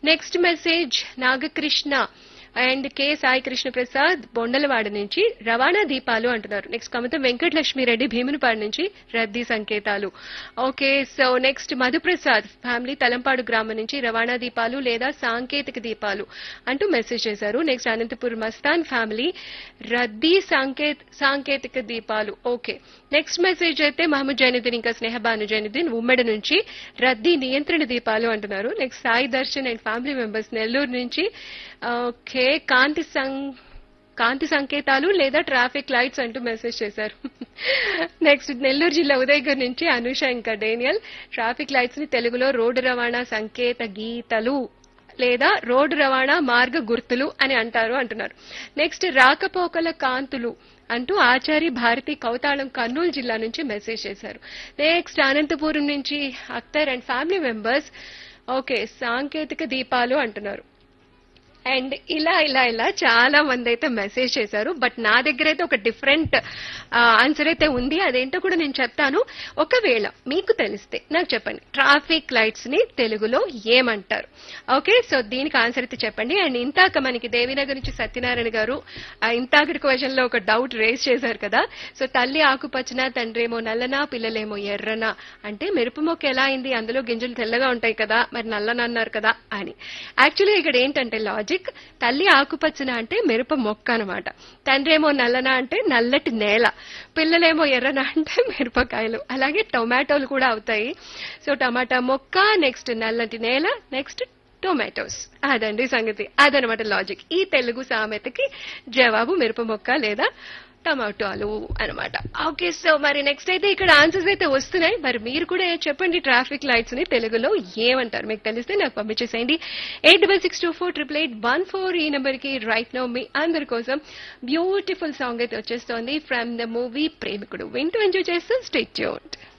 next message Nagakrishna and K Sai Krishna Prasad Bondalavada నుంచి రవాణా దీపాలు అంటున్నారు నెక్స్ట్ కమతం వెంకటలక్ష్మిరెడ్డి భీమునిపాడు నుంచి రద్దీ సంకేతాలు okay so next Madhuprasad family Talampadu గ్రామం నుంచి రవాణా దీపాలు లేదా సాంకేతిక దీపాలు అంటూ మెసేజ్ చేశారు నెక్స్ట్ అనంతపురం మస్తాన్ ఫ్యామిలీ రద్దీ సాంకేత సాంకేతిక దీపాలు ఓకే నెక్స్ట్ మెసేజ్ అయితే మహమ్మద్ జైనుద్దీన్ ఇంకా స్నేహబాను జైనుద్దీన్ ఉమ్మడి నుంచి రద్దీ నియంత్రణ దీపాలు అంటున్నారు next Sai Darshan and family members Nellore నుంచి ఓకే కాంతి సం కాంతి సంకేతాలు లేదా ట్రాఫిక్ లైట్స్ అంటూ మెసేజ్ చేశారు నెక్స్ట్ నెల్లూరు జిల్లా ఉదయగర్ నుంచి అనుష ఇంకా డేనియల్ ట్రాఫిక్ లైట్స్ ని తెలుగులో రోడ్డు రవాణా సంకేత గీతలు లేదా రోడ్డు రవాణా మార్గ గుర్తులు అని అంటారు అంటున్నారు నెక్స్ట్ రాకపోకల కాంతులు అంటూ ఆచారి భారతి కౌతాళం కర్నూలు జిల్లా నుంచి మెసేజ్ చేశారు నెక్స్ట్ అనంతపురం నుంచి Akhtar and family members okay సాంకేతిక దీపాలు అంటున్నారు అండ్ ఇలా ఇలా ఇలా చాలా మంది అయితే మెసేజ్ చేశారు బట్ నా దగ్గర అయితే ఒక డిఫరెంట్ ఆన్సర్ అయితే ఉంది అదేంటో కూడా నేను చెప్తాను ఒకవేళ మీకు తెలిస్తే నాకు చెప్పండి ట్రాఫిక్ లైట్స్ ని తెలుగులో ఏమంటారు ఓకే సో దీనికి ఆన్సర్ అయితే చెప్పండి అండ్ ఇంతాక మనకి దేవినగర్ నుంచి సత్యనారాయణ గారు ఆ ఇంతాకటి క్వశ్చన్ లో ఒక డౌట్ రేస్ చేశారు కదా సో తల్లి ఆకుపచ్చన తండ్రేమో నల్లనా పిల్లలేమో ఎర్రనా అంటే మెరుపు మొక్క ఎలా అయింది అందులో గింజలు తెల్లగా ఉంటాయి కదా మరి నల్లనన్నారు కదా అని యాక్చువల్లీ ఇక్కడ ఏంటంటే లాజిక్ తల్లి ఆకుపచ్చన అంటే మెరుప మొక్క అనమాట తండ్రేమో నల్లన అంటే నల్లటి నేల పిల్లలేమో ఎర్రన అంటే మిరపకాయలు అలాగే టొమాటోలు కూడా అవుతాయి సో టమాటా మొక్క నెక్స్ట్ నల్లటి నేల నెక్స్ట్ టొమాటోస్ అదండి సంగతి అదనమాట లాజిక్ ఈ తెలుగు సామెతకి జవాబు మిరప మొక్క లేదా టమాటోలు అనమాట ఓకే సో మరి నెక్స్ట్ అయితే ఇక్కడ ఆన్సర్స్ అయితే వస్తున్నాయి మరి మీరు కూడా చెప్పండి ట్రాఫిక్ లైట్స్ ని తెలుగులో ఏమంటారు మీకు తెలిస్తే నాకు పంపించేసేయండి eight double six two four triple eight one four ఈ నెంబర్ కి రైట్ నో మీ అందరి కోసం బ్యూటిఫుల్ సాంగ్ అయితే వచ్చేస్తోంది ఫ్రమ్ ద మూవీ ప్రేమికుడు వింటూ ఎంజాయ్ చేస్తూ స్టేట్ ట్యూన్డ్